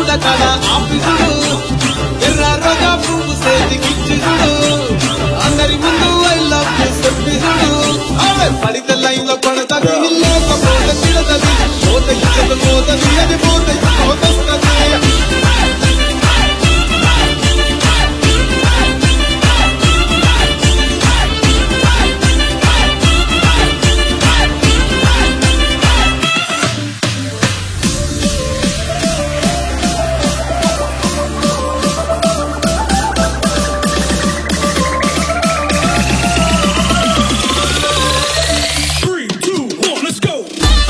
బండ్ల కడ ఆఫీసుడు ఎర్ర రోజా పువ్వు సేతికిచ్చుడు అందరి ముందు ఐ లవ్ యూ చెప్పిసుడు ఆమె పడితే లైన్ లో పడతది లేకపోతే తిడతది పోత ఇచ్చత పోతది అది పోత పోతొస్తది Three, two, one, let's go.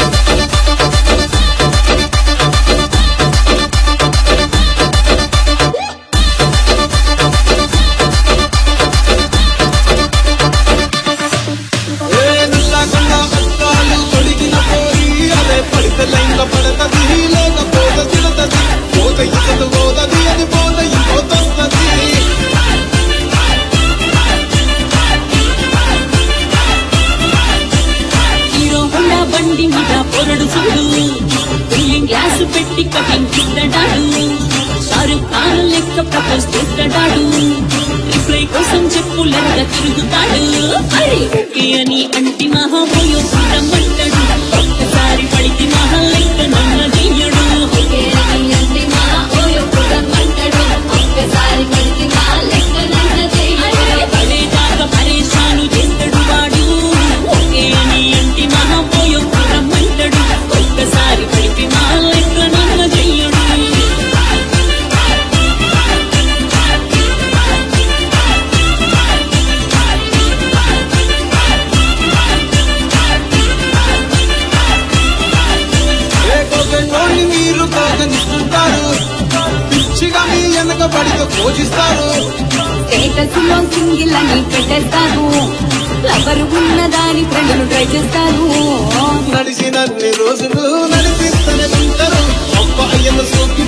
ఏ నిల్లాకుండా అద్దాలు తొడిగిన పోయి అదే పడితే లైన్ లో పడతది లేకపోతే తిడతది పోత ఇచ్చత పోతది అది పోత ఇంకోతొస్తది హీరో హోండా బండి మీద పొరడు చూడు బిల్లింగ్ గ్లాస్ పెట్టి కటింగ్ తిట్టడాడు షారుఖ్ ఖాన్ లెక్క ప్రపోజ్ చేస్తాడాడు రిప్లై కోసం చెప్పులెక్క తిరుగుతాడు అరే ఓకే అని అంటి మహాబోయో రమ్మంటాడు ఒక్కసారి పడితే మహా లెక్క నన్న చెయ్యడు ఓకే అని అంటే మా ఓయో పురమ్మంటాడు ఒక్కసారి పడితే మా లెక్క నన్న చెయ్యడు పడేదాకా పరేషాను చేస్తాడు వాడు ఓకే అని అంటి మహాబోయో రమ్మంటాడు ఒక్కసారి పడితే మా లెక్క నన్న చెయ్యడు లేకపోతే మీరు తోకనిస్తుంటారు పిచ్చిగా మీ వెనక పడితో పోషిస్తారు స్టేటస్ లో సింగిల్ అని పెట్టేస్తారు లవరు ఉన్నదాని ఫ్రెండ్ను ట్రై చేస్తారు నడిచినన్ని రోజులు నడిపిస్తూనే ఉంటారు అబ్బాయిల సూపి